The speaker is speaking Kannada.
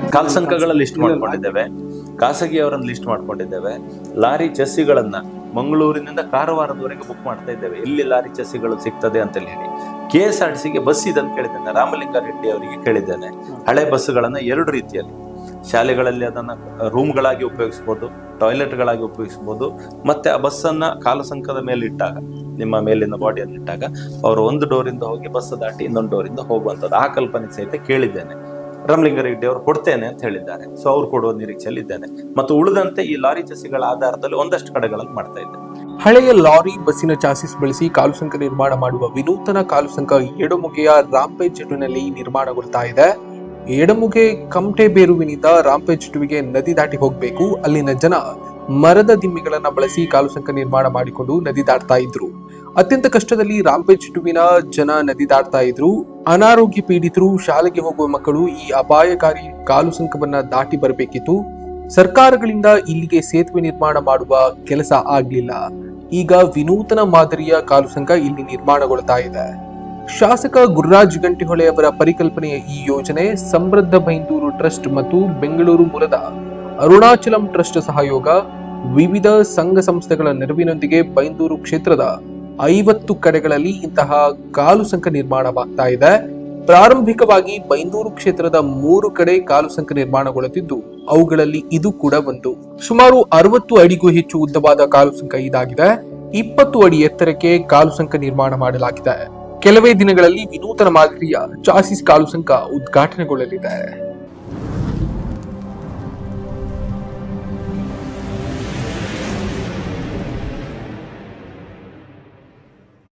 ಕಾಲ್ಸಂಕಗಳ ಲಿಸ್ಟ್ ಮಾಡ್ಕೊಂಡಿದ್ದೇವೆ ಖಾಸಗಿಯವರನ್ನ ಲಿಸ್ಟ್ ಮಾಡ್ಕೊಂಡಿದ್ದೇವೆ ಲಾರಿ ಚೆಸ್ಸಿಗಳನ್ನ ಮಂಗಳೂರಿನಿಂದ ಕಾರವಾರದವರೆಗೆ ಬುಕ್ ಮಾಡ್ತಾ ಇದ್ದೇವೆ ಎಲ್ಲಿ ಲಾರಿ ಚೆಸ್ಸಿಗಳು ಸಿಗ್ತದೆ ಅಂತ ಹೇಳಿ ಕೆ ಎಸ್ ಆರ್ ಟಿ ಸಿಗೆ ಬಸ್ ಇದನ್ನು ಕೇಳಿದ್ದೇನೆ ರಾಮಲಿಂಗಾರೆಡ್ಡಿ ಅವರಿಗೆ ಕೇಳಿದ್ದೇನೆ ಹಳೆ ಬಸ್ಸುಗಳನ್ನ ಎರಡು ರೀತಿಯಲ್ಲಿ ಶಾಲೆಗಳಲ್ಲಿ ಅದನ್ನ ರೂಮ್ಗಳಾಗಿ ಉಪಯೋಗಿಸ್ಬೋದು ಟಾಯ್ಲೆಟ್ಗಳಾಗಿ ಉಪಯೋಗಿಸ್ಬೋದು ಮತ್ತೆ ಆ ಬಸ್ಸನ್ನ ಕಾಲುಸಂಕದ ಮೇಲೆ ಇಟ್ಟಾಗ ನಿಮ್ಮ ಮೇಲಿನ ಬಾಡಿಯನ್ನು ಇಟ್ಟಾಗ ಅವರು ಒಂದು ಡೋರಿಂದ ಹೋಗಿ ಬಸ್ ದಾಟಿ ಇನ್ನೊಂದು ಡೋರಿಂದ ಹೋಗುವಂಥದ್ದು ಆ ಕಲ್ಪನೆ ಸಹಿತ ಕೇಳಿದ್ದೇನೆ ರಾಮಲಿಂಗಾರೆಡ್ಡಿ ಅವರು ಕೊಡ್ತೇನೆ ಅಂತ ಹೇಳಿದ್ದಾರೆ ಸೊ ಅವ್ರು ಕೊಡುವ ನಿರೀಕ್ಷೆಯಲ್ಲಿ ಇದ್ದೇನೆ ಮತ್ತು ಉಳಿದಂತೆ ಈ ಲಾರಿ ಚಸಿಗಳ ಆಧಾರದಲ್ಲಿ ಒಂದಷ್ಟು ಕಡೆಗಳಲ್ಲಿ ಮಾಡ್ತಾ ಇದ್ದೇನೆ ಹಳೆಯ ಲಾರಿ ಬಸ್ಸಿನ ಚಾಸಿಸ್ ಬಳಸಿ ಕಾಲುಸಂಕ ನಿರ್ಮಾಣ ಮಾಡುವ ವಿನೂತನ ಕಾಲುಸಂಕ ಎಡಮುಗೆಯ ರಾಂಪೇಜೆಟುವಿನಲ್ಲಿ ನಿರ್ಮಾಣಗೊಳ್ತಾ ಇದೆ ಎಡಮುಗೆ ಕಮಟೆಬೇರುವಿನಿಂದ ರಾಂಪೇಜೆಟುವಿಗೆ ನದಿ ದಾಟಿ ಹೋಗಬೇಕು ಅಲ್ಲಿನ ಜನ ಮರದ ದಿಮ್ಮಿಗಳನ್ನ ಬಳಸಿ ಕಾಲುಸಂಕ ನಿರ್ಮಾಣ ಮಾಡಿಕೊಂಡು ನದಿ ದಾಟ್ತಾ ಇದ್ರು ಅತ್ಯಂತ ಕಷ್ಟದಲ್ಲಿ ರಾಂಪೇಜೆಟುವಿನ ಜನ ನದಿ ದಾಟ್ತಾ ಇದ್ರು ಅನಾರೋಗ್ಯ ಪೀಡಿತರು ಶಾಲೆಗೆ ಹೋಗುವ ಮಕ್ಕಳು ಈ ಅಪಾಯಕಾರಿ ಕಾಲುಸಂಕವನ್ನ ದಾಟಿ ಬರಬೇಕಿತ್ತು ಸರ್ಕಾರಗಳಿಂದ ಇಲ್ಲಿಗೆ ಸೇತುವೆ ನಿರ್ಮಾಣ ಮಾಡುವ ಕೆಲಸ ಆಗ್ಲಿಲ್ಲ ಈಗ ವಿನೂತನ ಮಾದರಿಯ ಕಾಲುಸಂಕ ಇಲ್ಲಿ ನಿರ್ಮಾಣಗೊಳ್ತಾ ಇದೆ ಶಾಸಕ ಗುರುರಾಜ್ ಗಂಟಿಹೊಳೆ ಅವರ ಪರಿಕಲ್ಪನೆಯ ಈ ಯೋಜನೆ ಸಮೃದ್ಧ ಬೈಂದೂರು ಟ್ರಸ್ಟ್ ಮತ್ತು ಬೆಂಗಳೂರು ಮೂಲದ ಅರುಣಾಚಲಂ ಟ್ರಸ್ಟ್ ಸಹಯೋಗ ವಿವಿಧ ಸಂಘ ಸಂಸ್ಥೆಗಳ ನೆರವಿನೊಂದಿಗೆ ಬೈಂದೂರು ಕ್ಷೇತ್ರದ ಐವತ್ತು ಕಡೆಗಳಲ್ಲಿ ಇಂತಹ ಕಾಲುಸಂಕ ನಿರ್ಮಾಣವಾಗ್ತಾ ಇದೆ ಪ್ರಾರಂಭಿಕವಾಗಿ ಬೈಂದೂರು ಕ್ಷೇತ್ರದ ಮೂರು ಕಡೆ ಕಾಲುಸಂಕ ನಿರ್ಮಾಣಗೊಳ್ಳುತ್ತಿದ್ದು ಅವುಗಳಲ್ಲಿ ಇದು ಕೂಡ ಒಂದು ಸುಮಾರು ಅರವತ್ತು ಅಡಿಗೂ ಹೆಚ್ಚು ಉದ್ದವಾದ ಕಾಲುಸಂಕ ಇದಾಗಿದೆ ಇಪ್ಪತ್ತು ಅಡಿ ಎತ್ತರಕ್ಕೆ ಕಾಲುಸಂಕ ನಿರ್ಮಾಣ ಮಾಡಲಾಗಿದೆ ಕೆಲವೇ ದಿನಗಳಲ್ಲಿ ವಿನೂತನ ಮಾದರಿಯ ಚಾಸಿಸ್ ಕಾಲುಸಂಕ ಉದ್ಘಾಟನೆಗೊಳ್ಳಲಿದೆ